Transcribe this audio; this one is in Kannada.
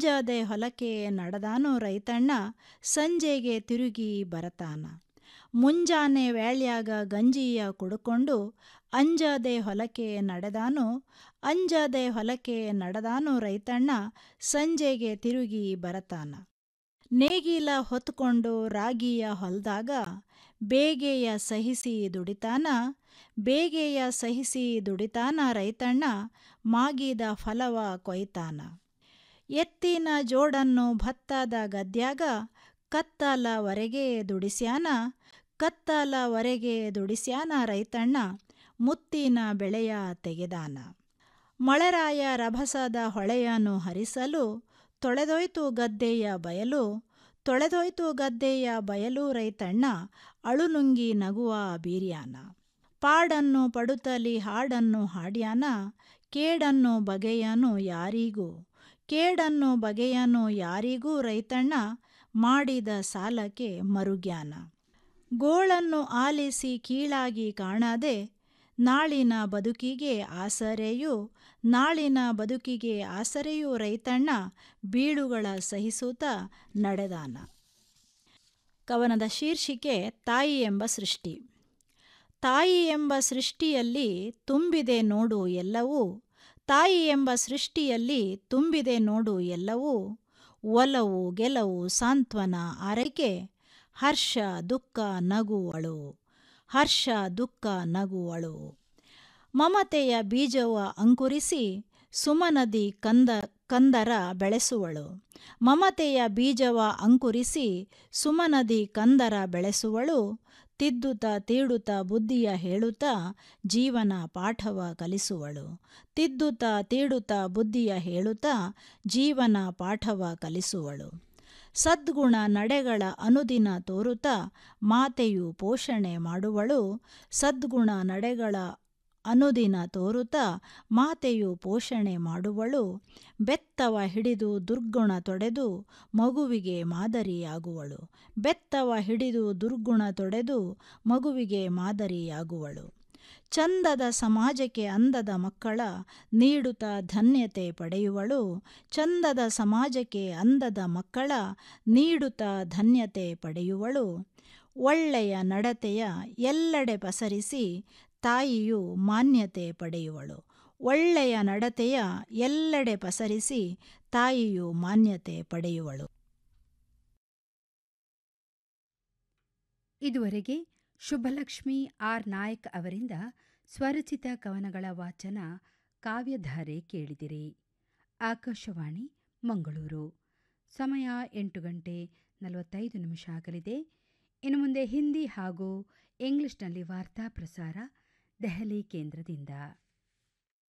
ಅಂಜದೆ ಹೊಲಕ್ಕೆ ನಡೆದಾನು ರೈತಣ್ಣ ಸಂಜೆಗೆ ತಿರುಗಿ ಬರತಾನ ಮುಂಜಾನೆ ವೇಳ್ಯಾಗ ಗಂಜಿಯ ಕುಡ್ಕೊಂಡು ಅಂಜದೆ ಹೊಲಕ್ಕೆ ನಡೆದಾನು ಅಂಜದೆ ಹೊಲಕ್ಕೆ ನಡೆದಾನು ರೈತಣ್ಣ ಸಂಜೆಗೆ ತಿರುಗಿ ಬರತಾನ ನೇಗಿಲ ಹೊತ್ಕೊಂಡು ರಾಗಿಯ ಹೊಲದಾಗ ಬೇಗೆಯ ಸಹಿಸಿ ದುಡಿತಾನ ಬೇಗೆಯ ಸಹಿಸಿ ದುಡಿತಾನ ರೈತಣ್ಣ ಮಾಗಿದ ಫಲವ ಕೊಯ್ತಾನ ಎತ್ತಿನ ಜೋಡನ್ನು ಭತ್ತದ ಗದ್ಯಾಗ ಕತ್ತಲವರೆಗೆ ದುಡಿಸ್ಯಾನ ಕತ್ತಲವರೆಗೆ ದುಡಿಸ್ಯಾನ ರೈತಣ್ಣ ಮುತ್ತಿನ ಬೆಳೆಯ ತೆಗೆದಾನ ಮಳೆರಾಯ ರಭಸದ ಹೊಳೆಯನ್ನು ಹರಿಸಲು ತೊಳೆದೊಯ್ತು ಗದ್ದೆಯ ಬಯಲು ತೊಳೆದೊಯ್ತು ಗದ್ದೆಯ ಬಯಲು ರೈತಣ್ಣ ಅಳುನುಂಗಿ ನಗುವ ಬೀರ್ಯಾನ ಪಾಡನ್ನು ಪಡುತ್ತಲಿ ಹಾಡನ್ನು ಹಾಡ್ಯಾನ ಕೇಡನ್ನು ಬಗೆಯನು ಯಾರಿಗೂ ಕೇಡನ್ನು ಬಗೆಯನು ಯಾರಿಗೂ ರೈತಣ್ಣ ಮಾಡಿದ ಸಾಲಕ್ಕೆ ಮರುಗ್ಯಾನ ಗೋಳನ್ನು ಆಲಿಸಿ ಕೀಳಾಗಿ ಕಾಣದೆ ನಾಳಿನ ಬದುಕಿಗೆ ಆಸರೆಯು ನಾಳಿನ ಬದುಕಿಗೆ ಆಸರೆಯು ರೈತಣ್ಣ ಬೀಳುಗಳ ಸಹಿಸುತ್ತ ನಡೆದಾನ ಕವನದ ಶೀರ್ಷಿಕೆ ತಾಯಿ ಎಂಬ ಸೃಷ್ಟಿ ತಾಯಿ ಎಂಬ ಸೃಷ್ಟಿಯಲ್ಲಿ ತುಂಬಿದೆ ನೋಡು ಎಲ್ಲವೂ ತಾಯಿ ಎಂಬ ಸೃಷ್ಟಿಯಲ್ಲಿ ತುಂಬಿದೆ ನೋಡು ಎಲ್ಲವೂ ಒಲವು ಗೆಲುವು ಸಾಂತ್ವನ ಆರೈಕೆ ಹರ್ಷ ದುಃಖ ನಗು ಅಳು ಹರ್ಷ ದುಃಖ ನಗು ಅಳು ಮಮತೆಯ ಬೀಜವ ಅಂಕುರಿಸಿ ಸುಮನದಿ ಕಂದ ಕಂದರ ಬೆಳೆಸುವಳು ಮಮತೆಯ ಬೀಜವ ಅಂಕುರಿಸಿ ಸುಮನದಿ ಕಂದರ ಬೆಳೆಸುವಳು ತಿದ್ದುತ್ತ ತೀಡುತ್ತ ಬುದ್ಧಿಯ ಹೇಳುತ್ತಾ ಜೀವನ ಪಾಠವ ಕಲಿಸುವಳು ತಿದ್ದುತ್ತ ತೀಡುತ್ತ ಬುದ್ಧಿಯ ಹೇಳುತ್ತಾ ಜೀವನ ಪಾಠವ ಕಲಿಸುವಳು ಸದ್ಗುಣ ನಡೆಗಳ ಅನುದಿನ ತೋರುತ್ತಾ ಮಾತೆಯು ಪೋಷಣೆ ಮಾಡುವಳು ಸದ್ಗುಣ ನಡೆಗಳ ಅನುದಿನ ತೋರುತ್ತಾ ಮಾತೆಯು ಪೋಷಣೆ ಮಾಡುವಳು ಬೆತ್ತವ ಹಿಡಿದು ದುರ್ಗುಣ ತೊಡೆದು ಮಗುವಿಗೆ ಮಾದರಿಯಾಗುವಳು ಬೆತ್ತವ ಹಿಡಿದು ದುರ್ಗುಣ ತೊಡೆದು ಮಗುವಿಗೆ ಮಾದರಿಯಾಗುವಳು ಚಂದದ ಸಮಾಜಕ್ಕೆ ಅಂದದ ಮಕ್ಕಳ ನೀಡುತ್ತಾ ಧನ್ಯತೆ ಪಡೆಯುವಳು ಚಂದದ ಸಮಾಜಕ್ಕೆ ಅಂದದ ಮಕ್ಕಳ ನೀಡುತ್ತಾ ಧನ್ಯತೆ ಪಡೆಯುವಳು ಒಳ್ಳೆಯ ನಡತೆಯ ಎಲ್ಲೆಡೆ ಪಸರಿಸಿ ತಾಯಿಯು ಮಾನ್ಯತೆ ಪಡೆಯುವಳು ಒಳ್ಳೆಯ ನಡತೆಯ ಎಲ್ಲೆಡೆ ಪಸರಿಸಿ ತಾಯಿಯು ಮಾನ್ಯತೆ ಪಡೆಯುವಳು ಇದುವರೆಗೆ ಶುಭಲಕ್ಷ್ಮಿ ಆರ್ ನಾಯಕ್ ಅವರಿಂದ ಸ್ವರಚಿತ ಕವನಗಳ ವಾಚನ ಕಾವ್ಯಧಾರೆ ಕೇಳಿದಿರಿ ಆಕಾಶವಾಣಿ ಮಂಗಳೂರು ಸಮಯ ಎಂಟು ಗಂಟೆ ನಲವತ್ತೈದು ನಿಮಿಷ ಆಗಲಿದೆ ಇನ್ನು ಮುಂದೆ ಹಿಂದಿ ಹಾಗೂ ಇಂಗ್ಲಿಷ್ನಲ್ಲಿ ವಾರ್ತಾ ಪ್ರಸಾರ ದೆಹಲಿ ಕೇಂದ್ರದಿಂದ